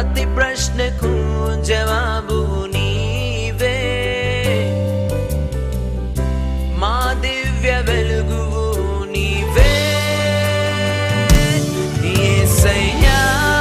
ప్రతి ప్రశ్నకు జవాబు నీవే మా దివ్య వెలుగువు నీవే యేసయ్యా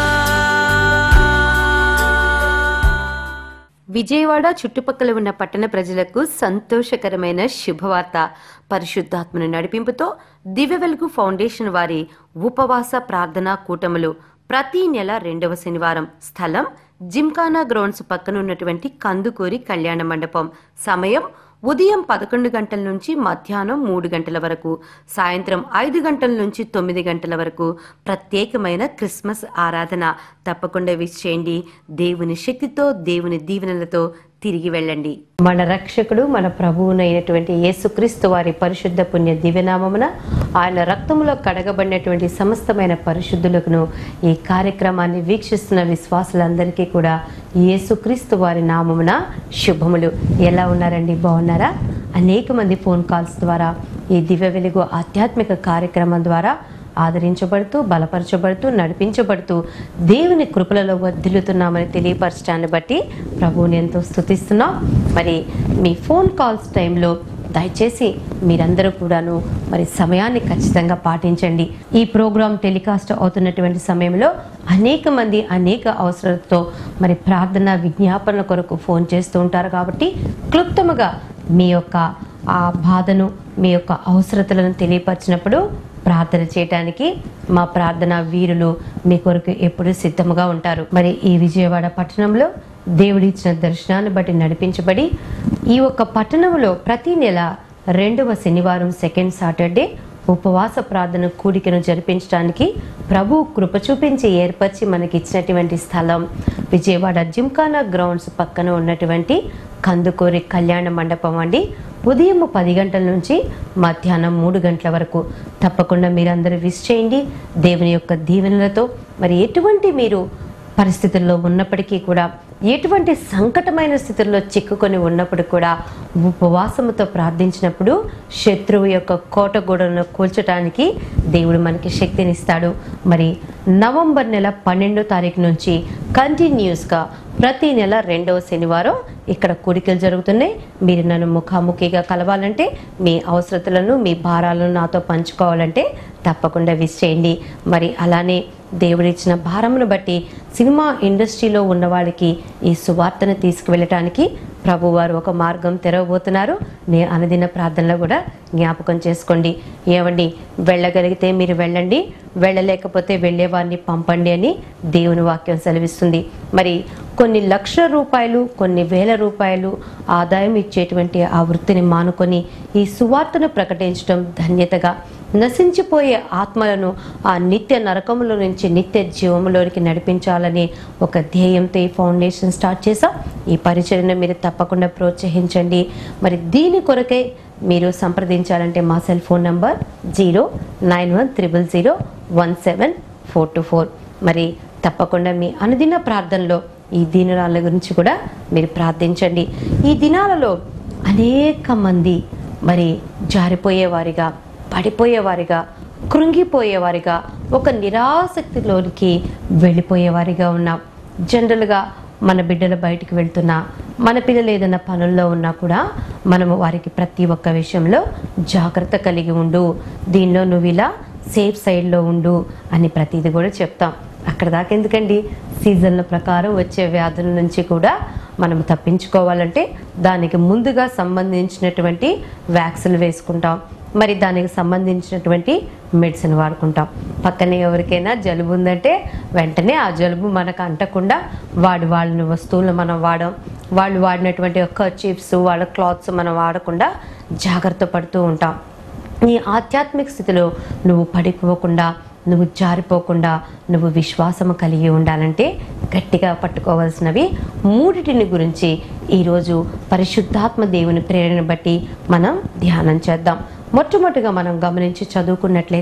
విజయవాడ చుట్టుపక్కల ఉన్న పట్టణ ప్రజలకు సంతోషకరమైన శుభవార్త పరిశుద్ధాత్మను నడిపింపుతో దివ్య వెలుగు ఫౌండేషన్ వారి ఉపవాస ప్రార్థనా కూటములు ప్రతి నెల రెండవ శనివారం స్థలం జిమ్ఖానా గ్రౌండ్స్ పక్కన ఉన్నటువంటి కందుకూరి కళ్యాణ మండపం సమయం ఉదయం పదకొండు గంటల నుంచి మధ్యాహ్నం మూడు గంటల వరకు సాయంత్రం ఐదు గంటల నుంచి తొమ్మిది గంటల వరకు ప్రత్యేకమైన క్రిస్మస్ ఆరాధన తప్పకుండా విష్ చేయండి దేవుని శక్తితో దేవుని దీవెనలతో తిరిగి వెళ్ళండి మన రక్షకుడు మన ప్రభువునైనటువంటి యేసుక్రీస్తు వారి పరిశుద్ధ పుణ్య దివ్యనామమున ఆయన రక్తములో కడగబడినటువంటి సమస్తమైన పరిశుద్ధులకు ఈ కార్యక్రమాన్ని వీక్షిస్తున్న విశ్వాసులందరికీ కూడా యేసుక్రీస్తు వారి నామమున శుభములు ఎలా ఉన్నారండి బాగున్నారా అనేక మంది ఫోన్ కాల్స్ ద్వారా ఈ దివ్య వెలుగు ఆధ్యాత్మిక కార్యక్రమం ద్వారా ఆదరించబడుతూ బలపరచబడుతూ నడిపించబడుతూ దేవుని కృపలలో వర్ధిల్లుతున్నామని తెలియపరచడాన్ని బట్టి ప్రభువుని ఎంతో స్థుతిస్తున్నాం మరి మీ ఫోన్ కాల్స్ టైంలో దయచేసి మీరందరూ కూడాను మరి సమయాన్ని ఖచ్చితంగా పాటించండి ఈ ప్రోగ్రాం టెలికాస్ట్ అవుతున్నటువంటి సమయంలో అనేక మంది అనేక అవసరాలతో మరి ప్రార్థన విజ్ఞాపనల కొరకు ఫోన్ చేస్తూ ఉంటారు కాబట్టి క్లుప్తముగా మీ యొక్క ఆ బాధను మీ యొక్క అవసరతలను తెలియపరిచినప్పుడు ప్రార్థన చేయటానికి మా ప్రార్థన వీరులు మీ కొరకు ఎప్పుడు సిద్ధముగా ఉంటారు మరి ఈ విజయవాడ పట్టణంలో దేవుడి ఇచ్చిన దర్శనాన్ని బట్టి నడిపించబడి ఈ ఒక్క పట్టణంలో ప్రతి నెల రెండవ శనివారం సెకండ్ సాటర్డే ఉపవాస ప్రార్థన కూడికను జరిపించడానికి ప్రభు కృప చూపించి ఏర్పరిచి మనకి ఇచ్చినటువంటి స్థలం విజయవాడ జిమ్ఖానా గ్రౌండ్స్ పక్కన ఉన్నటువంటి కందుకూరి కళ్యాణ మండపం అండి ఉదయం పది గంటల నుంచి మధ్యాహ్నం మూడు గంటల వరకు తప్పకుండా మీరందరూ విష్ చేయండి దేవుని యొక్క దీవెనలతో మరి ఎటువంటి మీరు పరిస్థితుల్లో ఉన్నప్పటికీ కూడా ఎటువంటి సంకటమైన స్థితుల్లో చిక్కుకొని ఉన్నప్పుడు కూడా ఉపవాసముతో ప్రార్థించినప్పుడు శత్రువు యొక్క కోటగూడను కూల్చడానికి దేవుడు మనకి శక్తినిస్తాడు మరి నవంబర్ నెల పన్నెండో తారీఖు నుంచి కంటిన్యూస్గా ప్రతి నెల రెండవ శనివారం ఇక్కడ కూడికలు జరుగుతున్నాయి మీరు నన్ను ముఖాముఖిగా కలవాలంటే మీ అవసరతలను మీ భారాలను నాతో పంచుకోవాలంటే తప్పకుండా విష్ చేయండి మరి అలానే దేవుడిచ్చిన భారమును బట్టి సినిమా ఇండస్ట్రీలో ఉన్న వాళ్ళకి ఈ సువార్తను తీసుకువెళ్ళటానికి ప్రభువారు ఒక మార్గం తెరవబోతున్నారు నే అనుదిన ప్రార్థనలో కూడా జ్ఞాపకం చేసుకోండి ఏమండి వెళ్ళగలిగితే మీరు వెళ్ళండి వెళ్ళలేకపోతే వెళ్ళేవారిని పంపండి అని దేవుని వాక్యం సెలవిస్తుంది మరి కొన్ని లక్షల రూపాయలు కొన్ని వేల రూపాయలు ఆదాయం ఇచ్చేటువంటి ఆ వృత్తిని మానుకొని ఈ సువార్తను ప్రకటించడం ధన్యతగా నశించిపోయే ఆత్మలను ఆ నిత్య నరకములో నుంచి నిత్య జీవములోనికి నడిపించాలని ఒక ధ్యేయంతో ఈ ఫౌండేషన్ స్టార్ట్ చేసాం ఈ పరిచయను మీరు తప్పకుండా ప్రోత్సహించండి మరి దీని కొరకై మీరు సంప్రదించాలంటే మా cell phone number zero nine one triple zero one seven four two four మరి తప్పకుండా మీ అనుదిన ప్రార్థనలో ఈ దీనురాళ్ళ గురించి కూడా మీరు ప్రార్థించండి ఈ దినాలలో అనేక మంది మరి జారిపోయేవారిగా పడిపోయేవారిగా కృంగిపోయేవారిగా ఒక నిరాసక్తిలోనికి వెళ్ళిపోయేవారిగా ఉన్నాం జనరల్గా మన బిడ్డలు బయటికి వెళ్తున్నా మన పిల్లలు ఏదైనా పనుల్లో ఉన్నా కూడా మనము వారికి ప్రతి ఒక్క విషయంలో జాగ్రత్త కలిగి ఉండు దీనిలో నువ్వు ఇలా సేఫ్ సైడ్లో ఉండు అని ప్రతిదీ కూడా చెప్తాం అక్కడ దాకా ఎందుకండి సీజన్ల ప్రకారం వచ్చే వ్యాధుల నుంచి కూడా మనం తప్పించుకోవాలంటే దానికి ముందుగా సంబంధించినటువంటి వ్యాక్సిన్ వేసుకుంటాం మరి దానికి సంబంధించినటువంటి మెడిసిన్ వాడుకుంటాం పక్కనే ఎవరికైనా జలుబు ఉందంటే వెంటనే ఆ జలుబు మనకు అంటకుండా వాడి వాళ్ళని వస్తువులు మనం వాడడం వాళ్ళు వాడినటువంటి చిప్స్ వాళ్ళ క్లాత్స్ మనం వాడకుండా జాగ్రత్త పడుతూ ఉంటాం నీ ఆధ్యాత్మిక స్థితిలో నువ్వు పడిపోకుండా నువ్వు జారిపోకుండా నువ్వు విశ్వాసము కలిగి ఉండాలంటే గట్టిగా పట్టుకోవాల్సినవి మూడిటిని గురించి ఈరోజు పరిశుద్ధాత్మ దేవుని ప్రేరణ బట్టి మనం ధ్యానం చేద్దాం మొట్టమొదటిగా మనం గమనించి చదువుకున్నట్లయితే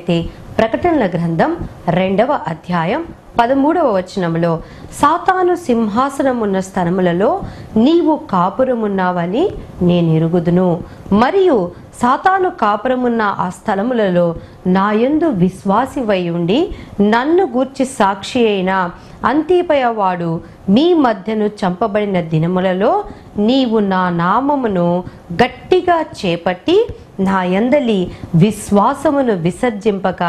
ప్రకటనల గ్రంథం రెండవ అధ్యాయం పదమూడవ వచనంలో సాతాను సింహాసనమున్న స్థలములలో నీవు కాపురమున్నావని నేను ఎరుగుదును మరియు సాతాను కాపురమున్న ఆ స్థలములలో నాయందు విశ్వాసివై ఉండి నన్ను గూర్చి సాక్షి అయిన అంతిపయ వాడు మీ మధ్యను చంపబడిన దినములలో నీవు నా నామమును గట్టిగా చేపట్టి నా యందలి విశ్వాసమును విసర్జింపక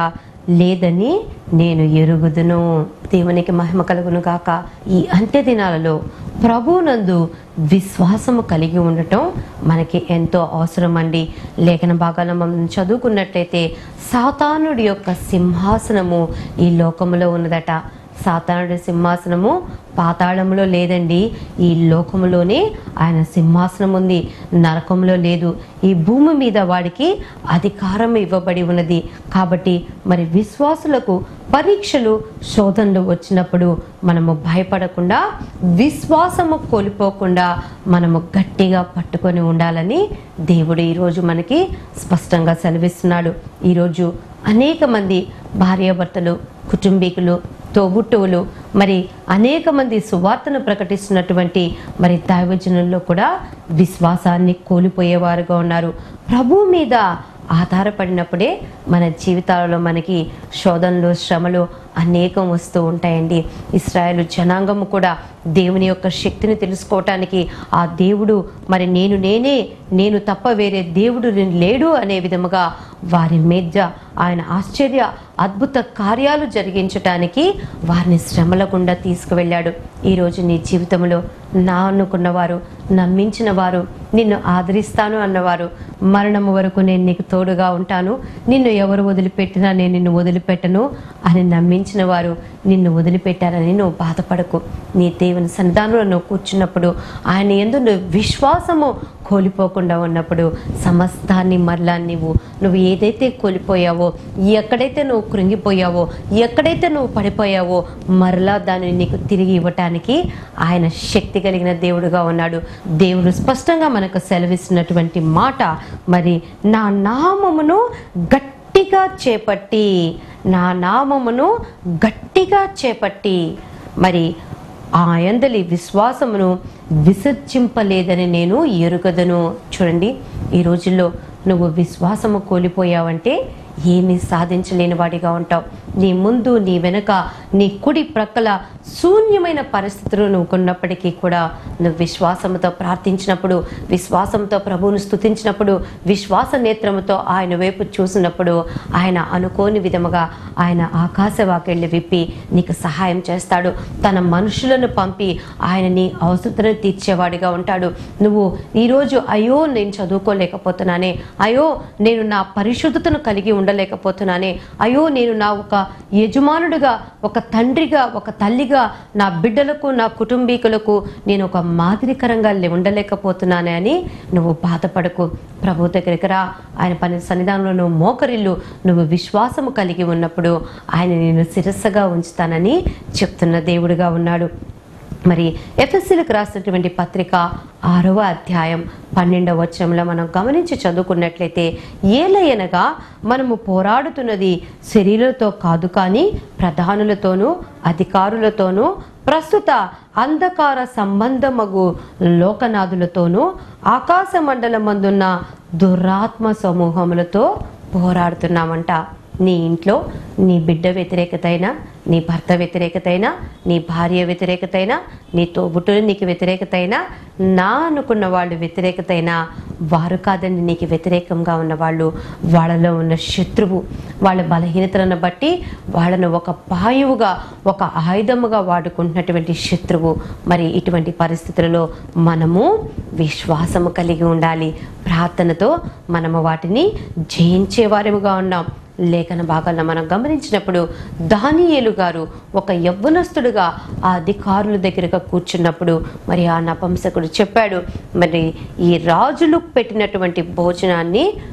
లేదని నేను ఎరుగుదును దేవునికి మహిమ కలుగును గాక ఈ అంత్య దినాలలో ప్రభునందు విశ్వాసము కలిగి ఉండటం మనకి ఎంతో అవసరం అండి లేఖన భాగాలను మనం చదువుకున్నట్లయితే సాతానుడి యొక్క సింహాసనము ఈ లోకములో ఉన్నదట సాతానుడి సింహాసనము పాతాళములో లేదండి ఈ లోకములోనే ఆయన సింహాసనం ఉంది నరకంలో లేదు ఈ భూమి మీద వాడికి అధికారం ఇవ్వబడి ఉన్నది కాబట్టి మరి విశ్వాసులకు పరీక్షలు శోధనలు వచ్చినప్పుడు మనము భయపడకుండా విశ్వాసము కోల్పోకుండా మనము గట్టిగా పట్టుకొని ఉండాలని దేవుడు ఈరోజు మనకి స్పష్టంగా సెలవిస్తున్నాడు ఈరోజు అనేక మంది భార్యాభర్తలు కుటుంబీకులు తోబుట్టువులు మరి అనేక మంది సువార్తను ప్రకటిస్తున్నటువంటి మరి దైవజనుల్లో కూడా విశ్వాసాన్ని కోల్పోయేవారుగా ఉన్నారు ప్రభు మీద ఆధారపడినప్పుడే మన జీవితాలలో మనకి శోధనలు శ్రమలు అనేకం వస్తూ ఉంటాయండి ఇస్రాయేల్ జనాంగము కూడా దేవుని యొక్క శక్తిని తెలుసుకోవటానికి ఆ దేవుడు మరి నేను నేనే నేను తప్ప వేరే దేవుడు లేడు అనే విధముగా వారి మీద ఆయన ఆశ్చర్య అద్భుత కార్యాలు జరిగించటానికి వారిని శ్రమల గుండా తీసుకువెళ్ళాడు ఈరోజు నీ జీవితంలో నా అనుకున్నవారు నమ్మించిన వారు నిన్ను ఆదరిస్తాను అన్నవారు మరణము వరకు నేను నీకు తోడుగా ఉంటాను నిన్ను ఎవరు వదిలిపెట్టినా నేను నిన్ను వదిలిపెట్టను అని నమ్మించిన వారు నిన్ను వదిలిపెట్టారని నువ్వు బాధపడకు నీ దేవుని సన్నిధానంలో నువ్వు కూర్చున్నప్పుడు ఆయన ఎందు నువ్వు విశ్వాసము కోల్పోకుండా ఉన్నప్పుడు సమస్తాన్ని మరలా నువ్వు నువ్వు ఏదైతే కోల్పోయావో ఎక్కడైతే నువ్వు కృంగిపోయావో ఎక్కడైతే నువ్వు పడిపోయావో మరలా దానిని నీకు తిరిగి ఇవ్వటానికి ఆయన శక్తి కలిగిన దేవుడుగా ఉన్నాడు దేవుడు స్పష్టంగా మనకు సెలవిస్తున్నటువంటి మాట మరి నా నామమును గట్టిగా చేపట్టి నా నామమును గట్టిగా చేపట్టి మరి ఆ యందలి విశ్వాసమును విసర్జింపలేదని నేను ఎరుగదను చూడండి ఈ రోజుల్లో నువ్వు విశ్వాసము కోల్పోయావంటే ఏమీ సాధించలేని వాడిగా ఉంటావు నీ ముందు నీ వెనక నీ కుడి ప్రక్కల శూన్యమైన పరిస్థితులు నువ్వు కొన్నప్పటికీ కూడా నువ్వు విశ్వాసంతో ప్రార్థించినప్పుడు విశ్వాసంతో ప్రభువును స్తుతించినప్పుడు విశ్వాస నేత్రముతో ఆయన వైపు చూసినప్పుడు ఆయన అనుకోని విధముగా ఆయన ఆకాశవాకెళ్ళి విప్పి నీకు సహాయం చేస్తాడు తన మనుషులను పంపి ఆయన నీ అవసరతను తీర్చేవాడిగా ఉంటాడు నువ్వు ఈరోజు అయ్యో నేను చదువుకోలేకపోతున్నానే అయ్యో నేను నా పరిశుద్ధతను కలిగి ఉండలేకపోతున్నానే అయ్యో నేను నా ఒక యజమానుడిగా ఒక తండ్రిగా ఒక తల్లిగా నా బిడ్డలకు నా కుటుంబీకులకు నేను ఒక మాదిరికరంగా లే- ఉండలేకపోతున్నానే అని నువ్వు బాధపడకు ప్రభు దగ్గరికి రా ఆయన పని సన్నిధానంలో నువ్వు మోకరిల్లు నువ్వు విశ్వాసము కలిగి ఉన్నప్పుడు ఆయన నేను శిరస్సుగా ఉంచుతానని చెప్తున్న దేవుడిగా ఉన్నాడు మరి ఎఫ్ఎస్సీలకు రాసినటువంటి పత్రిక ఆరవ అధ్యాయం పన్నెండవ వచనంలో మనం గమనించి చదువుకున్నట్లయితే ఏలయనగా మనము పోరాడుతున్నది శరీరులతో కాదు కానీ ప్రధానులతోనూ అధికారులతోనూ ప్రస్తుత అంధకార సంబంధమగు లోకనాథులతోనూ ఆకాశ మండలమందున్న దురాత్మ సమూహములతో పోరాడుతున్నామంట నీ ఇంట్లో నీ బిడ్డ వ్యతిరేకత అయినా నీ భర్త వ్యతిరేకత అయినా నీ భార్య వ్యతిరేకత అయినా నీ తోబుట్టులు నీకు వ్యతిరేకత అయినా నా అనుకున్న వాళ్ళు వ్యతిరేకత అయినా వారు కాదండి నీకు వ్యతిరేకంగా ఉన్న వాళ్ళు వాళ్ళలో ఉన్న శత్రువు వాళ్ళ బలహీనతలను బట్టి వాళ్ళను ఒక పాయువుగా ఒక ఆయుధముగా వాడుకుంటున్నటువంటి శత్రువు మరి ఇటువంటి పరిస్థితులలో మనము విశ్వాసము కలిగి ఉండాలి ప్రార్థనతో మనము వాటిని జయించే వారిగా ఉన్నాం లేఖన భాగాల్లో మనం గమనించినప్పుడు దానియేలు గారు ఒక యవ్వనస్తుడుగా ఆ అధికారుల దగ్గరగా కూర్చున్నప్పుడు మరి ఆ నపంసకుడు చెప్పాడు మరి ఈ రాజులు పెట్టినటువంటి భోజనాన్ని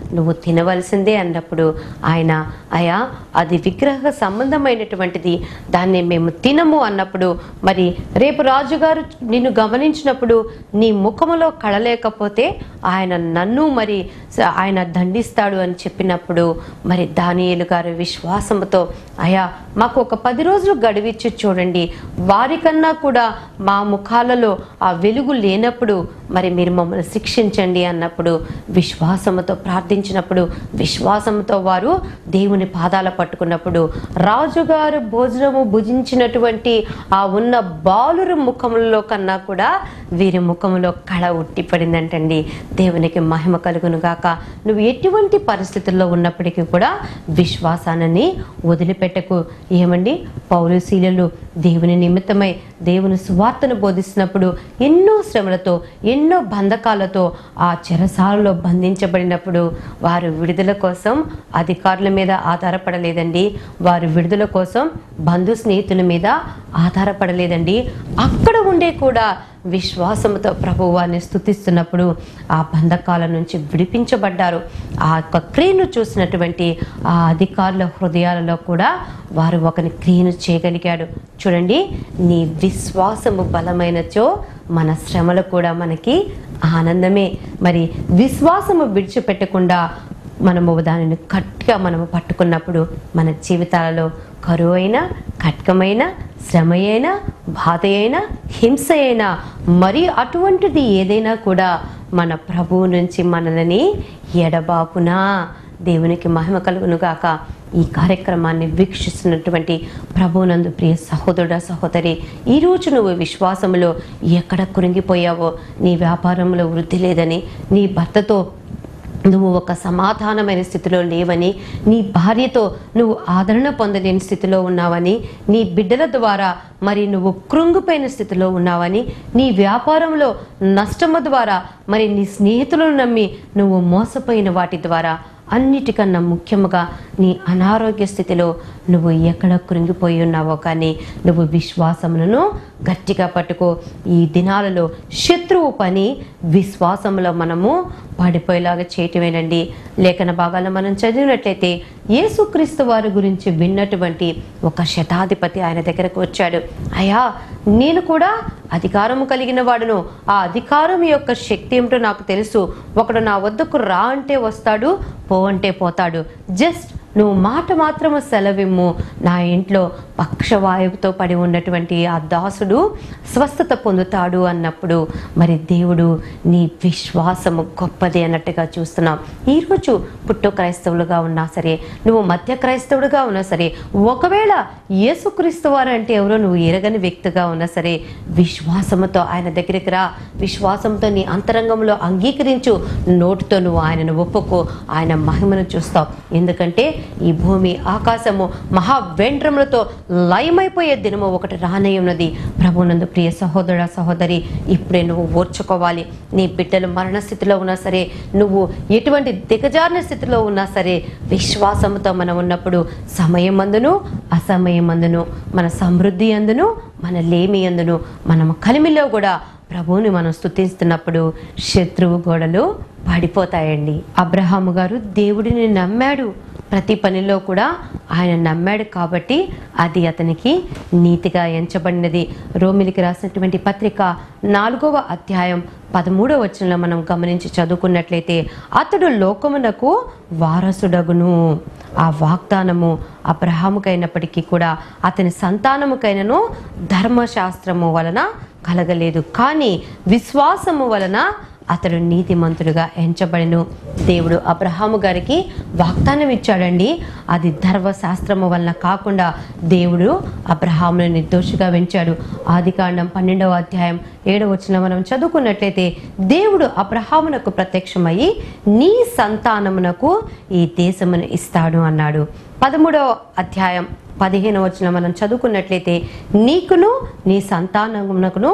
నువ్వు తినవలసిందే అన్నప్పుడు ఆయన అయా అది విగ్రహ సంబంధమైనటువంటిది దాన్ని మేము తినము అన్నప్పుడు మరి రేపు రాజుగారు నిన్ను గమనించినప్పుడు నీ ముఖములో కళలేకపోతే ఆయన నన్ను మరి స- ఆయన దండిస్తాడు అని చెప్పినప్పుడు మరి దానియేలు గారు విశ్వాసంతో అయా మాకు ఒక పది రోజులు గడివిచ్చి చూడండి వారికన్నా కూడా మా ముఖాలలో ఆ వెలుగు లేనప్పుడు మరి మీరు మమ్మల్ని శిక్షించండి అన్నప్పుడు విశ్వాసముతో ప్రార్థించినప్పుడు విశ్వాసంతో వారు దేవుని పాదాల పట్టుకున్నప్పుడు రాజుగారు భోజనము భుజించినటువంటి ఆ ఉన్న బాలురు ముఖములలో కన్నా కూడా వీరి ముఖములో కళ ఉట్టిపడిందంటండి దేవునికి మహిమ కలుగును గాక నువ్వు ఎటువంటి పరిస్థితుల్లో ఉన్నప్పటికీ కూడా విశ్వాసాన్ని వదిలిపెట్టకు ఏమండి పౌరశీలలు దేవుని నిమిత్తమై దేవుని సువార్తను బోధిస్తున్నప్పుడు ఎన్నో శ్రమలతో ఎన్నో బంధకాలతో ఆ చెరసాలలో బంధించబడినప్పుడు వారు విడుదల కోసం అధికారుల మీద ఆధారపడలేదండి వారు విడుదల కోసం బంధు స్నేహితుల మీద ఆధారపడలేదండి అక్కడ ఉండే కూడా విశ్వాసంతో ప్రభు వారిని స్థుతిస్తున్నప్పుడు ఆ బంధకాల నుంచి విడిపించబడ్డారు ఆ యొక్క క్రియను చూసినటువంటి ఆ అధికారుల హృదయాలలో కూడా వారు ఒకని క్రియను చేయగలిగాడు చూడండి నీ విశ్వాసము బలమైనచో మన శ్రమలు కూడా మనకి ఆనందమే మరి విశ్వాసము విడిచిపెట్టకుండా మనము దానిని గట్టిగా మనము పట్టుకున్నప్పుడు మన జీవితాలలో కరువు అయినా ఖడ్గమైన శ్రమ అయినా బాధ అయినా హింస అయినా మరి అటువంటిది ఏదైనా కూడా మన ప్రభువు నుంచి మనల్ని ఎడబాపునా దేవునికి మహిమ కలుగును గాక ఈ కార్యక్రమాన్ని వీక్షిస్తున్నటువంటి ప్రభునందు ప్రియ సహోదరుడ సహోదరి ఈరోజు నువ్వు విశ్వాసములో ఎక్కడ కురింగిపోయావో నీ వ్యాపారంలో వృద్ధి లేదని నీ భర్తతో నువ్వు ఒక సమాధానమైన స్థితిలో లేవని నీ భార్యతో నువ్వు ఆదరణ పొందలేని స్థితిలో ఉన్నావని నీ బిడ్డల ద్వారా మరి నువ్వు కృంగిపోయిన స్థితిలో ఉన్నావని నీ వ్యాపారంలో నష్టము ద్వారా మరి నీ స్నేహితులను నమ్మి నువ్వు మోసపోయిన వాటి ద్వారా అన్నిటికన్నా ముఖ్యముగా నీ అనారోగ్య స్థితిలో నువ్వు ఎక్కడ కృంగిపోయి ఉన్నావో కానీ నువ్వు విశ్వాసములను గట్టిగా పట్టుకో ఈ దినాలలో శత్రువు పని విశ్వాసంలో మనము పడిపోయేలాగా చేయటమేనండి లేఖన భాగాల్లో మనం చదివినట్లయితే యేసుక్రీస్తు వారి గురించి విన్నటువంటి ఒక శతాధిపతి ఆయన దగ్గరకు వచ్చాడు అయ్యా నేను కూడా అధికారము కలిగిన వాడును ఆ అధికారం యొక్క శక్తి ఏమిటో నాకు తెలుసు ఒకడు నా వద్దకు రా అంటే వస్తాడు పో అంటే పోతాడు జస్ట్ నువ్వు మాట మాత్రము సెలవిమ్ము నా ఇంట్లో పక్షవాయువుతో పడి ఉన్నటువంటి ఆ దాసుడు స్వస్థత పొందుతాడు అన్నప్పుడు మరి దేవుడు నీ విశ్వాసము గొప్పది అన్నట్టుగా చూస్తున్నాం ఈరోజు పుట్టు క్రైస్తవులుగా ఉన్నా సరే నువ్వు మధ్య క్రైస్తవుడుగా ఉన్నా సరే ఒకవేళ యేసుక్రీస్తు వారు అంటే ఎవరో నువ్వు ఎరగని వ్యక్తిగా ఉన్నా సరే విశ్వాసముతో ఆయన దగ్గరికి రా విశ్వాసంతో నీ అంతరంగంలో అంగీకరించు నోటితో నువ్వు ఆయనను ఒప్పుకో ఆయన మహిమను చూస్తావు ఎందుకంటే ఈ భూమి ఆకాశము మహా వెంట్రములతో లయమైపోయే దినము ఒకటి రానై ఉన్నది ప్రభునందు ప్రియ సహోదర సహోదరి ఇప్పుడే నువ్వు ఓర్చుకోవాలి నీ బిడ్డలు మరణ స్థితిలో ఉన్నా సరే నువ్వు ఎటువంటి దిగజారిన స్థితిలో ఉన్నా సరే విశ్వాసంతో మనం ఉన్నప్పుడు సమయమందును అసమయమందును మన సమృద్ధి అందును మన లేమి అందును మనం కలిమిలో కూడా ప్రభువుని మనం స్తుతిస్తున్నప్పుడు శత్రువు గోడలు పడిపోతాయండి అబ్రహాము గారు దేవుడిని నమ్మాడు ప్రతి పనిలో కూడా ఆయన నమ్మాడు కాబట్టి అది అతనికి నీతిగా ఎంచబడినది రోమిలికి రాసినటువంటి పత్రిక నాలుగవ అధ్యాయం పదమూడవ వచనంలో మనం గమనించి చదువుకున్నట్లయితే అతడు లోకమునకు వారసుడగును ఆ వాగ్దానము అబ్రహాముకైనప్పటికీ కూడా అతని సంతానముకైనను ధర్మశాస్త్రము వలన కలగలేదు కానీ విశ్వాసము వలన అతడు నీతిమంతుడుగా ఎంచబడిను దేవుడు అబ్రహాము గారికి వాగ్దానం ఇచ్చాడండి అది ధర్మశాస్త్రము వలన కాకుండా దేవుడు అబ్రహామును నిర్దోషిగా వెంచాడు ఆది కాండం పన్నెండవ అధ్యాయం ఏడవ వచ్చిన మనం చదువుకున్నట్లయితే దేవుడు అబ్రహామునకు ప్రత్యక్షమయ్యి నీ సంతానమునకు ఈ దేశమును ఇస్తాడు అన్నాడు పదమూడవ అధ్యాయం పదిహేను వచ్చిన మనం చదువుకున్నట్లయితే నీకును నీ సంతానమునకును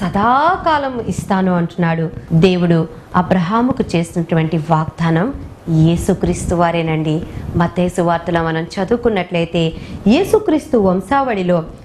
సదాకాలం ఇస్తాను అంటున్నాడు దేవుడు అబ్రహాముకు చేసినటువంటి వాగ్దానం యేసుక్రీస్తు వారేనండి మతేసు వార్తలో మనం చదువుకున్నట్లయితే యేసుక్రీస్తు వంశావళిలో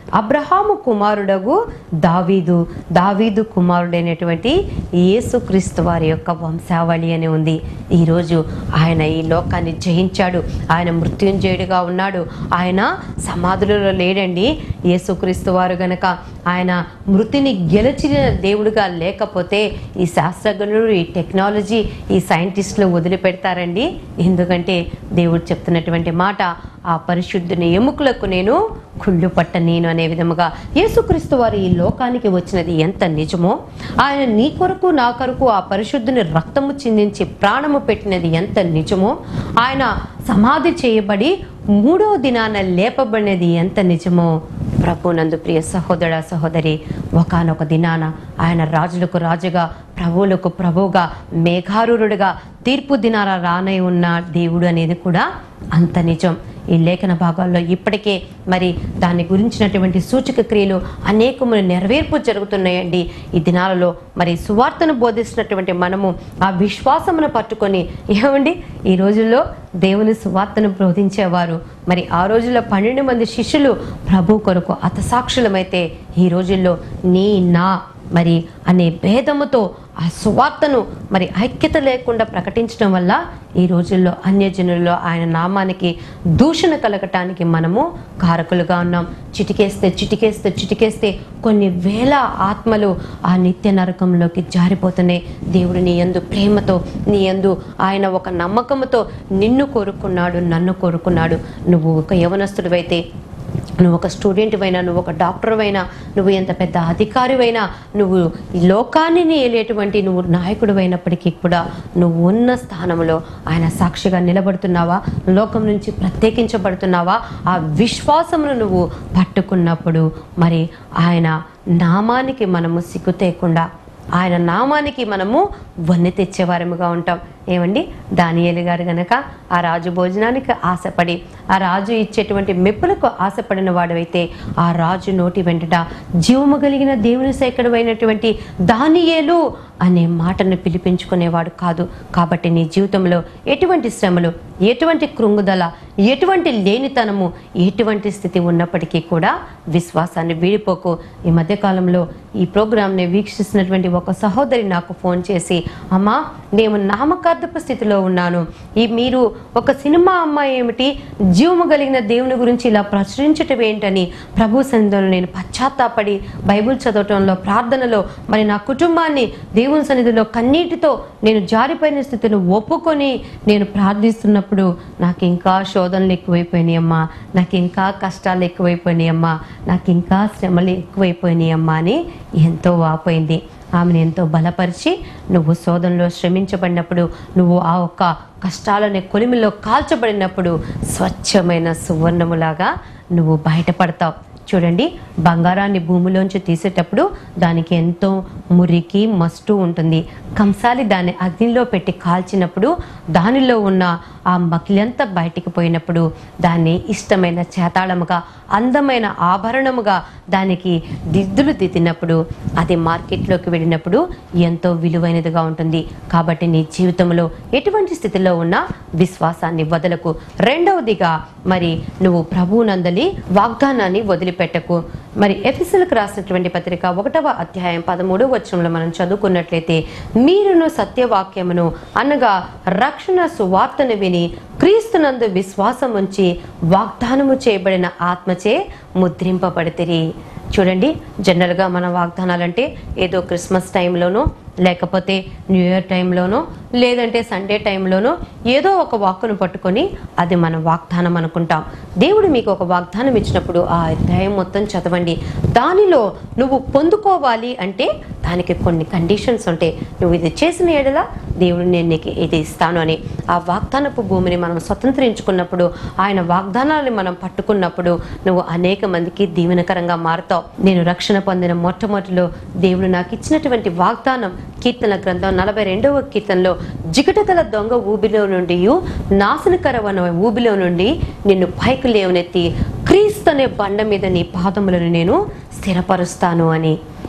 అబ్రహాము కుమారుడగు దావీదు దావీదు కుమారుడైనటువంటి యేసుక్రీస్తు వారి యొక్క వంశావళి అని ఉంది ఈరోజు ఆయన ఈ లోకాన్ని జయించాడు ఆయన మృత్యుంజయుడిగా ఉన్నాడు ఆయన సమాధులలో లేడండి యేసుక్రీస్తు వారు గనక ఆయన మృతిని గెలిచిన దేవుడుగా లేకపోతే ఈ శాస్త్రజ్ఞులు ఈ టెక్నాలజీ ఈ సైంటిస్టులు వదిలిపెడతారండి ఎందుకంటే దేవుడు చెప్తున్నటువంటి మాట ఆ పరిశుద్ధుని ఎముకలకు నేను కుళ్ళు పట్ట నేను అనే విధముగా యేసుక్రీస్తు వారు ఈ లోకానికి వచ్చినది ఎంత నిజమో ఆయన నీ కొరకు నా కొరకు ఆ పరిశుద్ధుని రక్తము చిందించి ప్రాణము పెట్టినది ఎంత నిజమో ఆయన సమాధి చేయబడి మూడో దినాన లేపబడినది ఎంత నిజమో ప్రభునందు ప్రియ సహోదర సహోదరి ఒకనొక దినాన ఆయన రాజులకు రాజుగా ప్రభువులకు ప్రభువుగా మేఘారూరుడుగా తీర్పు దినాల రానై ఉన్న దేవుడు అనేది కూడా అంత నిజం ఈ లేఖన భాగాల్లో ఇప్పటికే మరి దాని గురించినటువంటి సూచక క్రియలు అనేకములు నెరవేర్పు జరుగుతున్నాయండి ఈ దినాలలో మరి సువార్తను బోధిస్తున్నటువంటి మనము ఆ విశ్వాసమును పట్టుకొని ఏమండి ఈ రోజుల్లో దేవుని సువార్తను బోధించేవారు మరి ఆ రోజుల్లో పన్నెండు మంది శిష్యులు ప్రభు కొరకు అతసాక్షులమైతే ఈ రోజుల్లో నీ నా మరి అనే భేదముతో ఆ సువార్తను మరి ఐక్యత లేకుండా ప్రకటించడం వల్ల ఈ రోజుల్లో అన్యజనుల్లో ఆయన నామానికి దూషణ కలగటానికి మనము కారకులుగా ఉన్నాం చిటికేస్తే చిటికేస్తే చిటికేస్తే కొన్ని వేల ఆత్మలు ఆ నిత్య నరకంలోకి జారిపోతున్నాయి దేవుడు నీ యందు ప్రేమతో నీ యందు ఆయన ఒక నమ్మకంతో నిన్ను కోరుకున్నాడు నన్ను కోరుకున్నాడు నువ్వు ఒక యవనస్తుడివైతే నువ్వు ఒక స్టూడెంట్ అయినా నువ్వు ఒక డాక్టర్ అయినా నువ్వు ఎంత పెద్ద అధికారివైనా నువ్వు ఈ లోకాన్ని ఏలేటువంటి నువ్వు నాయకుడు అయినప్పటికీ కూడా నువ్వు ఉన్న స్థానంలో ఆయన సాక్షిగా నిలబడుతున్నావా లోకం నుంచి ప్రత్యేకించబడుతున్నావా ఆ విశ్వాసమును నువ్వు పట్టుకున్నప్పుడు మరి ఆయన నామానికి మనము సిగ్గు తేకుండా ఆయన నామానికి మనము వన్నె తెచ్చేవారముగా ఉంటాం ఏమండి దానియేలు గారు గనక ఆ రాజు భోజనానికి ఆశపడి ఆ రాజు ఇచ్చేటువంటి మెప్పులకు ఆశపడిన వాడైతే ఆ రాజు నోటి వెంటట జీవము కలిగిన దేవుని సేకడు అయినటువంటి దానియేలు అనే మాటను పిలిపించుకునేవాడు కాదు కాబట్టి నీ జీవితంలో ఎటువంటి శ్రమలు ఎటువంటి కృంగుదల ఎటువంటి లేనితనము ఎటువంటి స్థితి ఉన్నప్పటికీ కూడా విశ్వాసాన్ని వీడిపోకు ఈ మధ్యకాలంలో ఈ ప్రోగ్రాంని వీక్షిస్తున్నటువంటి ఒక సహోదరి నాకు ఫోన్ చేసి అమ్మా నేను నామకార్థపు స్థితిలో ఉన్నాను ఈ మీరు ఒక సినిమా అమ్మాయి ఏమిటి జీవము కలిగిన దేవుని గురించి ఇలా ప్రచురించటం ఏంటని ప్రభు సన్నిధిలో నేను పశ్చాత్తాపడి బైబిల్ చదవటంలో ప్రార్థనలో మరి నా కుటుంబాన్ని దేవుని సన్నిధిలో కన్నీటితో నేను జారిపోయిన స్థితిని ఒప్పుకొని నేను ప్రార్థిస్తున్నప్పుడు నాకు ఇంకా శోధనలు ఎక్కువైపోయినాయి అమ్మా నాకు ఇంకా కష్టాలు ఎక్కువైపోయినాయి అమ్మా నాకు ఇంకా శ్రమలు ఎక్కువైపోయినాయి అమ్మా అని ఎంతో వాపోయింది ఆమెను ఎంతో బలపరిచి నువ్వు శోధనలో శ్రమించబడినప్పుడు నువ్వు ఆ ఒక్క కష్టాలనే కొలిమిలో కాల్చబడినప్పుడు స్వచ్ఛమైన సువర్ణములాగా నువ్వు బయటపడతావు చూడండి బంగారాన్ని భూమిలోంచి తీసేటప్పుడు దానికి ఎంతో మురికి మస్టు ఉంటుంది కంసాలి దాన్ని అగ్నిలో పెట్టి కాల్చినప్పుడు దానిలో ఉన్న ఆ మకిలంతా బయటికి పోయినప్పుడు దాన్ని ఇష్టమైన చేతాళముగా అందమైన ఆభరణముగా దానికి దిద్దులు దిద్దినప్పుడు అది మార్కెట్లోకి వెళ్ళినప్పుడు ఎంతో విలువైనదిగా ఉంటుంది కాబట్టి నీ జీవితంలో ఎటువంటి స్థితిలో ఉన్నా విశ్వాసాన్ని వదలకు రెండవదిగా మరి నువ్వు ప్రభువునందలి వాగ్దానాన్ని వదిలిపెట్టకు మరి ఎఫిసలకు రాసినటువంటి పత్రిక ఒకటవ అధ్యాయం పదమూడవ వచనంలో మనం చదువుకున్నట్లయితే మీరును సత్యవాక్యమును అనగా రక్షణ సువార్తను విని క్రీస్తునందు విశ్వాసం ఉంచి వాగ్దానము చేయబడిన ఆత్మచే ముద్రింపబడితిరి చూడండి జనరల్గా మన వాగ్దానాలంటే ఏదో క్రిస్మస్ టైంలోనో లేకపోతే న్యూ ఇయర్ టైంలోనో లేదంటే సండే టైంలోనో ఏదో ఒక వాక్కును పట్టుకొని అది మన వాగ్దానం అనుకుంటాం దేవుడు మీకు ఒక వాగ్దానం ఇచ్చినప్పుడు ఆ అధ్యాయం మొత్తం చదవండి దానిలో నువ్వు పొందుకోవాలి అంటే దానికి కొన్ని కండిషన్స్ ఉంటాయి నువ్వు ఇది చేసిన ఎడల దేవుడు నేను నీకు ఇది ఇస్తాను అని ఆ వాగ్దానపు భూమిని మనం స్వతంత్రించుకున్నప్పుడు ఆయన వాగ్దానాన్ని మనం పట్టుకున్నప్పుడు నువ్వు అనేక మందికి దీవెనకరంగా మారుతావు నేను రక్షణ పొందిన మొట్టమొదటిలో దేవుడు నాకు ఇచ్చినటువంటి వాగ్దానం కీర్తన గ్రంథం నలభై రెండవ కీర్తనలో జిగటగల దొంగ ఊబిలో నుండి నాశనకరమైన ఊబిలో నుండి నిన్ను పైకి లేవనెత్తి క్రీస్తు అనే బండ మీద నీ పాదములను నేను స్థిరపరుస్తాను అని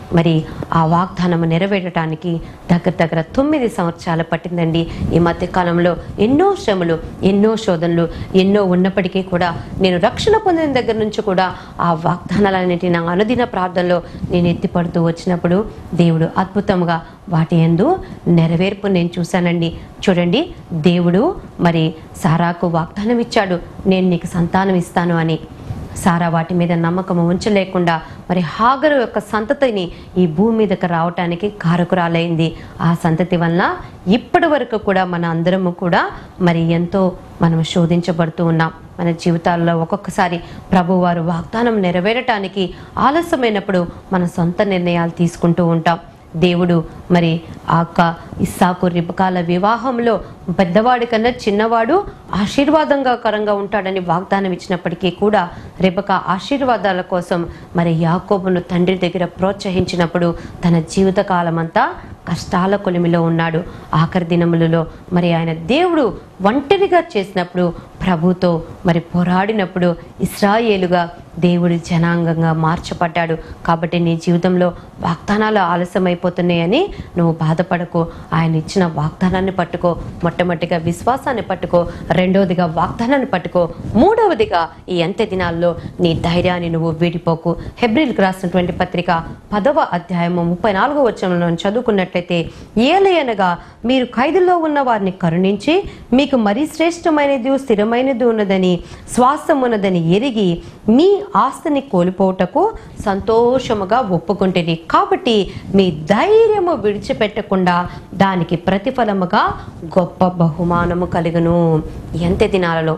మరి ఆ వాగ్దానం నెరవేరటానికి దగ్గర దగ్గర తొమ్మిది సంవత్సరాలు పట్టిందండి ఈ మధ్య కాలంలో ఎన్నో శ్రమలు ఎన్నో శోధనలు ఎన్నో ఉన్నప్పటికీ కూడా నేను రక్షణ పొందిన దగ్గర నుంచి కూడా ఆ వాగ్దానాలన్నింటి నా అనుదిన ప్రార్థనలో నేను ఎత్తిపడుతూ వచ్చినప్పుడు దేవుడు అద్భుతంగా వాటి ఎందు నెరవేర్పు నేను చూశానండి చూడండి దేవుడు మరి సారాకు వాగ్దానం ఇచ్చాడు నేను నీకు సంతానం ఇస్తాను అని సారా వాటి మీద నమ్మకం ఉంచలేకుండా మరి హాగరు యొక్క సంతతిని ఈ భూమి మీదకి రావటానికి కారకురాలైంది ఆ సంతతి వలన ఇప్పటి వరకు కూడా మన అందరము కూడా మరి ఎంతో మనం శోధించబడుతూ ఉన్నాం మన జీవితాల్లో ఒక్కొక్కసారి ప్రభువారు వాగ్దానం నెరవేరటానికి ఆలస్యమైనప్పుడు మన సొంత నిర్ణయాలు తీసుకుంటూ ఉంటాం దేవుడు మరి ఆ యొక్క ఇస్సాకు రిబకాల వివాహంలో పెద్దవాడి కన్నా చిన్నవాడు ఆశీర్వాదంగా కరంగా ఉంటాడని వాగ్దానం ఇచ్చినప్పటికీ కూడా రిబక ఆశీర్వాదాల కోసం మరి యాకోబును తండ్రి దగ్గర ప్రోత్సహించినప్పుడు తన జీవితకాలం అంతా కష్టాల కొలిమిలో ఉన్నాడు ఆఖరి దినములలో మరి ఆయన దేవుడు ఒంటరిగా చేసినప్పుడు ప్రభుతో మరి పోరాడినప్పుడు ఇస్రాయేలుగా దేవుడి జనాంగంగా మార్చబడ్డాడు కాబట్టి నీ జీవితంలో వాగ్దానాలు ఆలస్యమైపోతున్నాయని నువ్వు బాధపడకు ఆయన ఇచ్చిన వాగ్దానాన్ని పట్టుకో మొట్టమొదటిగా విశ్వాసాన్ని పట్టుకో రెండవదిగా వాగ్దానాన్ని పట్టుకో మూడవదిగా ఈ అంత్య దినాల్లో నీ ధైర్యాన్ని నువ్వు వీడిపోకు హెబ్రిల్కి రాసినటువంటి పత్రిక పదవ అధ్యాయము ముప్పై నాలుగో వచనంలో చదువుకున్నట్లయితే ఏలయనగా మీరు ఖైదుల్లో ఉన్న వారిని కరుణించి మీకు మరీ శ్రేష్టమైనది స్థిరమైనది ఉన్నదని శ్వాసం ఉన్నదని ఎరిగి మీ ఆస్తిని కోల్పోవటకు సంతోషముగా ఒప్పుకుంటుంది కాబట్టి మీ ధైర్యము విడిచిపెట్టకుండా దానికి ప్రతిఫలముగా గొప్ప బహుమానము కలుగును ఎంత దినాలలో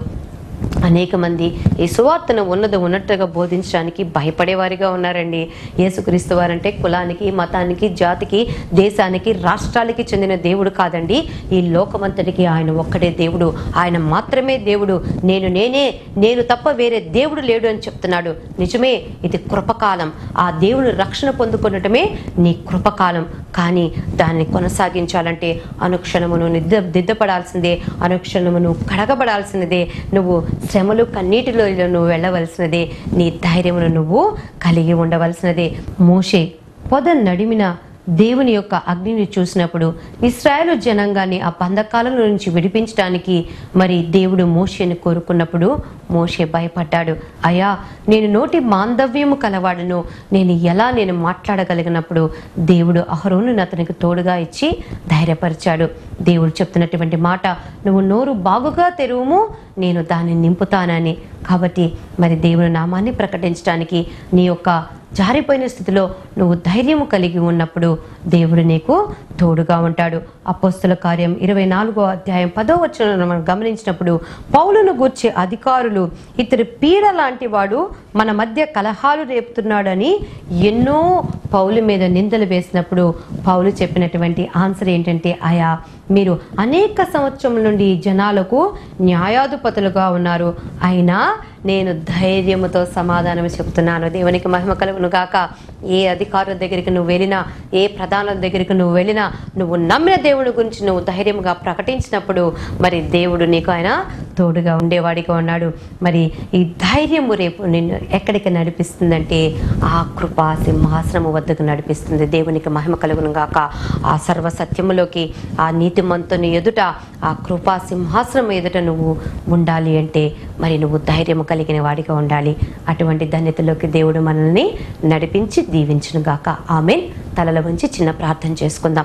అనేక మంది ఈ సువార్తను ఉన్నది ఉన్నట్టుగా బోధించడానికి భయపడేవారిగా ఉన్నారండి యేసుక్రీస్తు వారంటే కులానికి మతానికి జాతికి దేశానికి రాష్ట్రాలకి చెందిన దేవుడు కాదండి ఈ లోకమంతటికి ఆయన ఒక్కడే దేవుడు ఆయన మాత్రమే దేవుడు నేను నేనే నేను తప్ప వేరే దేవుడు లేడు అని చెప్తున్నాడు నిజమే ఇది కృపకాలం ఆ దేవుని రక్షణ పొందుకునటమే నీ కృపకాలం కానీ దాన్ని కొనసాగించాలంటే అనుక్షణమును నిద్ర దిద్దపడాల్సిందే అనుక్షణమును కడగబడాల్సినదే నువ్వు శ్రమలు కన్నీటిలో నువ్వు వెళ్ళవలసినదే నీ ధైర్యమును నువ్వు కలిగి ఉండవలసినదే మోషే పొద నడిమిన దేవుని యొక్క అగ్నిని చూసినప్పుడు ఇస్రాయేలు జనాంగాన్ని ఆ బంధకాలం నుంచి విడిపించడానికి మరి దేవుడు మోషేని కోరుకున్నప్పుడు మోషే భయపడ్డాడు అయా నేను నోటి మాందవ్యము కలవాడను నేను ఎలా నేను మాట్లాడగలిగినప్పుడు దేవుడు అహరోను అతనికి తోడుగా ఇచ్చి ధైర్యపరిచాడు దేవుడు చెప్తున్నటువంటి మాట నువ్వు నోరు బాగుగా తెరువుము నేను దాన్ని నింపుతానని కాబట్టి మరి దేవుని నామాన్ని ప్రకటించడానికి నీ యొక్క జారిపోయిన స్థితిలో నువ్వు ధైర్యము కలిగి ఉన్నప్పుడు దేవుడు నీకు తోడుగా ఉంటాడు అపోస్తుల కార్యం ఇరవై నాలుగో అధ్యాయం పదో వచ్చిన మనం గమనించినప్పుడు పౌలును గూర్చే అధికారులు ఇతడు పీడ లాంటి వాడు మన మధ్య కలహాలు రేపుతున్నాడని ఎన్నో పౌలు మీద నిందలు వేసినప్పుడు పౌలు చెప్పినటువంటి ఆన్సర్ ఏంటంటే ఆయా మీరు అనేక సంవత్సరం నుండి ఈ జనాలకు న్యాయాధిపతులుగా ఉన్నారు అయినా నేను ధైర్యముతో సమాధానం చెప్తున్నాను దేవునికి మహిమ కలుగును గాక ఏ అధికారుల దగ్గరికి నువ్వు వెళ్ళినా ఏ ప్రధానుల దగ్గరికి నువ్వు వెళ్ళినా నువ్వు నమ్మిన దేవుడి గురించి నువ్వు ధైర్యంగా ప్రకటించినప్పుడు మరి దేవుడు నీకు ఆయన తోడుగా ఉండేవాడిగా ఉన్నాడు మరి ఈ ధైర్యము రేపు నిన్ను ఎక్కడికి నడిపిస్తుందంటే ఆ కృపా సింహాసనము వద్దకు నడిపిస్తుంది దేవునికి మహిమ కలుగును గాక ఆ సర్వ సత్యములోకి ఆ నీతిమంతుని ఎదుట ఆ కృపా సింహాసనం ఎదుట నువ్వు ఉండాలి అంటే మరి నువ్వు ధైర్యం కలిగిన వాడిగా ఉండాలి అటువంటి ధన్యతలోకి దేవుడు మనల్ని నడిపించి దీవించును గాక ఆమె తలల వంచి చిన్న ప్రార్థన చేసుకుందాం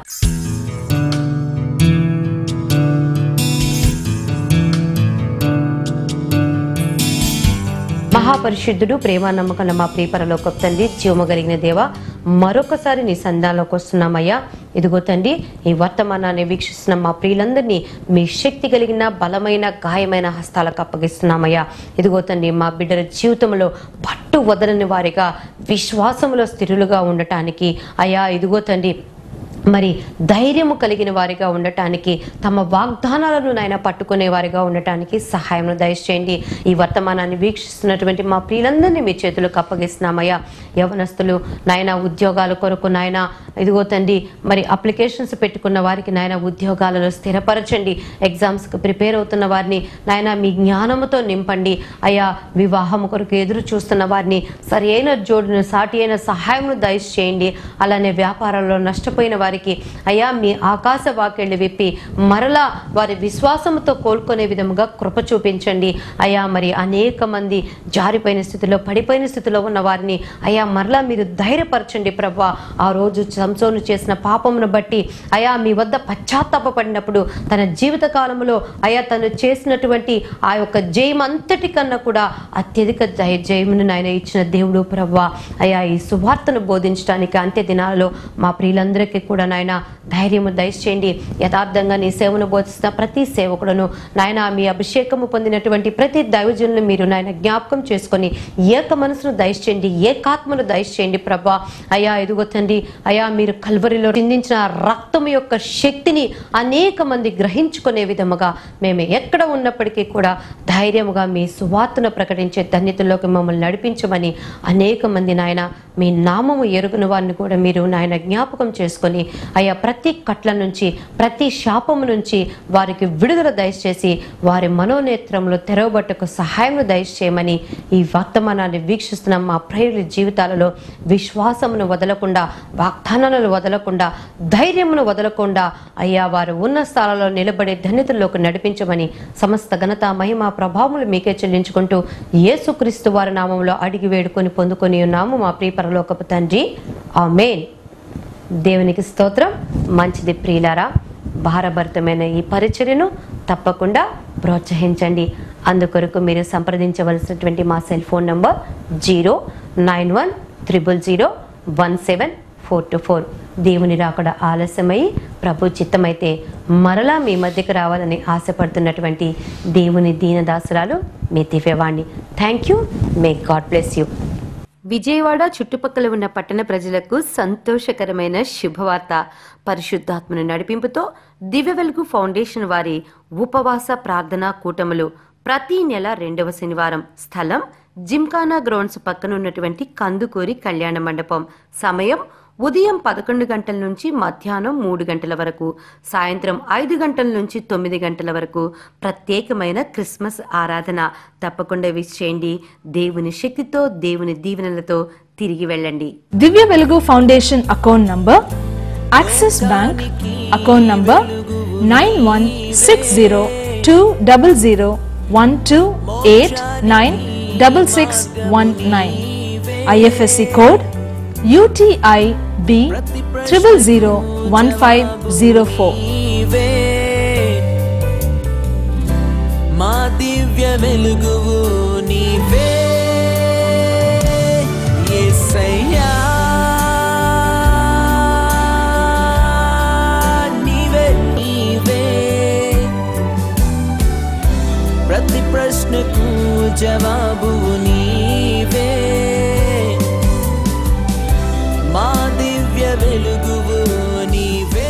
మహాపరిశుద్ధుడు ప్రేమ నమ్మకం మా ప్రియపరలోకి తండ్రి జీవము కలిగిన దేవ మరొకసారి నీ సంధానంలోకి వస్తున్నామయ్యా ఇదిగో తండ్రి ఈ వర్తమానాన్ని వీక్షిస్తున్న మా ప్రియులందరినీ మీ శక్తి కలిగిన బలమైన గాయమైన హస్తాలకు అప్పగిస్తున్నామయ్యా ఇదిగో తండ్రి మా బిడ్డల జీవితంలో పట్టు వదలని వారిగా విశ్వాసంలో స్థిరులుగా ఉండటానికి అయ్యా ఇదిగో తండ్రి మరి ధైర్యము కలిగిన వారిగా ఉండటానికి తమ వాగ్దానాలను నాయన పట్టుకునే వారిగా ఉండటానికి సహాయం దయచేయండి ఈ వర్తమానాన్ని వీక్షిస్తున్నటువంటి మా ప్రియులందరినీ మీ చేతులకు అప్పగిస్తున్నామయ్యా యవనస్తులు నాయన ఉద్యోగాల కొరకు నాయన ఇదిగో తండ్రి మరి అప్లికేషన్స్ పెట్టుకున్న వారికి నాయన ఉద్యోగాలలో స్థిరపరచండి ఎగ్జామ్స్కి ప్రిపేర్ అవుతున్న వారిని నాయన మీ జ్ఞానముతో నింపండి అయ్యా వివాహం కొరకు ఎదురు చూస్తున్న వారిని సరి అయిన జోడును సాటి అయిన సహాయమును దయచేయండి అలానే వ్యాపారాల్లో నష్టపోయిన వారికి అయ్యా మీ ఆకాశ వాక్యళ్ళు విప్పి మరలా వారి విశ్వాసముతో కోలుకునే విధముగా కృప చూపించండి అయ్యా మరి అనేక మంది జారిపోయిన స్థితిలో పడిపోయిన స్థితిలో ఉన్న వారిని అయ్యా మరలా మీరు ధైర్యపరచండి ప్రభా ఆ రోజు సంసోను చేసిన పాపమును బట్టి అయా మీ వద్ద పశ్చాత్తాపడినప్పుడు తన జీవిత కాలంలో అయా తను చేసినటువంటి ఆ యొక్క జయం అంతటి కన్నా కూడా అత్యధిక జయ జయమును నాయన ఇచ్చిన దేవుడు ప్రభా అయా ఈ సువార్తను బోధించడానికి అంత్య దినాలలో మా ప్రియులందరికీ కూడా నాయన ధైర్యము దయచేయండి యథార్థంగా నీ సేవను బోధిస్తున్న ప్రతి సేవకుడును నాయన మీ అభిషేకము పొందినటువంటి ప్రతి దైవజనులను మీరు నాయన జ్ఞాపకం చేసుకొని ఏక మనసును దయచేయండి ఏకాత్మను దయచేయండి ప్రభా అయా ఎదుగో తండ్రి అయా మీరు కల్వరిలో చిందించిన రక్తం యొక్క శక్తిని అనేక మంది గ్రహించుకునే విధముగా మేము ఎక్కడ ఉన్నప్పటికీ కూడా ధైర్యముగా మీ సువార్తను ప్రకటించే ధన్యతలోకి మమ్మల్ని నడిపించమని అనేక మంది నాయన మీ నామము ఎరుగున వారిని కూడా మీరు నాయన జ్ఞాపకం చేసుకొని అయా ప్రతి కట్ల నుంచి ప్రతి శాపము నుంచి వారికి విడుదల దయచేసి వారి మనోనేత్రంలో తెరవబట్టకు సహాయం దయచేయమని ఈ వర్తమానాన్ని వీక్షిస్తున్న మా ప్రియుల జీవితాలలో విశ్వాసమును వదలకుండా వాగ్దానాలను వదలకుండా ధైర్యమును వదలకుండా అయ్యా వారు ఉన్న స్థానంలో నిలబడే ధన్యతల్లోకి నడిపించమని సమస్త ఘనత మహిమ ప్రభావములు మీకే చెల్లించుకుంటూ యేసుక్రీస్తు వారి నామంలో అడిగి వేడుకొని పొందుకొని ఉన్నాము మా ప్రియ పరలోకపు తండ్రి ఆమేన్ దేవునికి స్తోత్రం మంచిది ప్రియులారా భారభరితమైన ఈ పరిచర్యను తప్పకుండా ప్రోత్సహించండి అందుకొరకు మీరు సంప్రదించవలసినటువంటి మా cell phone number zero nine one triple zero one seven four two four దేవుని రాకడ ఆలస్యమై ప్రభు చిత్తమైతే మరలా మీ మధ్యకు రావాలని ఆశపడుతున్నటువంటి దేవుని దీనదాసురాలు మీ Divyavani thank you may God bless you Vijayawada చుట్టుపక్కల ఉన్న పట్టణ ప్రజలకు సంతోషకరమైన శుభవార్త పరిశుద్ధాత్మను నడిపింపుతో దివ్య వెలుగు ఫౌండేషన్ వారి ఉపవాస ప్రార్థనా కూటములు ప్రతి నెల రెండవ శనివారం స్థలం జిమ్ఖానా గ్రౌండ్స్ పక్కన ఉన్నటువంటి కందుకూరి కళ్యాణ మండపం సమయం ఉదయం పదకొండు గంటల నుంచి మధ్యాహ్నం మూడు గంటల వరకు సాయంత్రం ఐదు గంటల నుంచి తొమ్మిది గంటల వరకు ప్రత్యేకమైన క్రిస్మస్ ఆరాధన తప్పకుండా విష్ చేయండి దేవుని శక్తితో దేవుని దీవెనలతో తిరిగి వెళ్ళండి Divya Velugu foundation account number Axis bank account number nine one six zero two double zero one two eight nine double six one nine IFSC code UTIB triple zero one five zero four నీవే మా దివ్య వెలుగువు నీవే యేసయ్యా నీవే నీవే ప్రతి ప్రశ్నకు జవాబు నీవే మా దివ్య వెలుగువు నీవే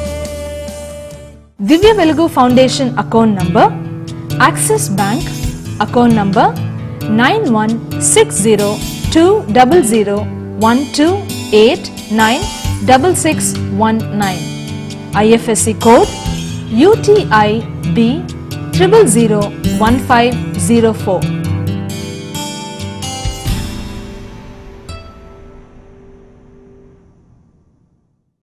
Divya Velugu foundation account number Axis bank account number nine one six zero two double zero one two eight nine double six one nine IFSC code UTIB triple zero one five zero four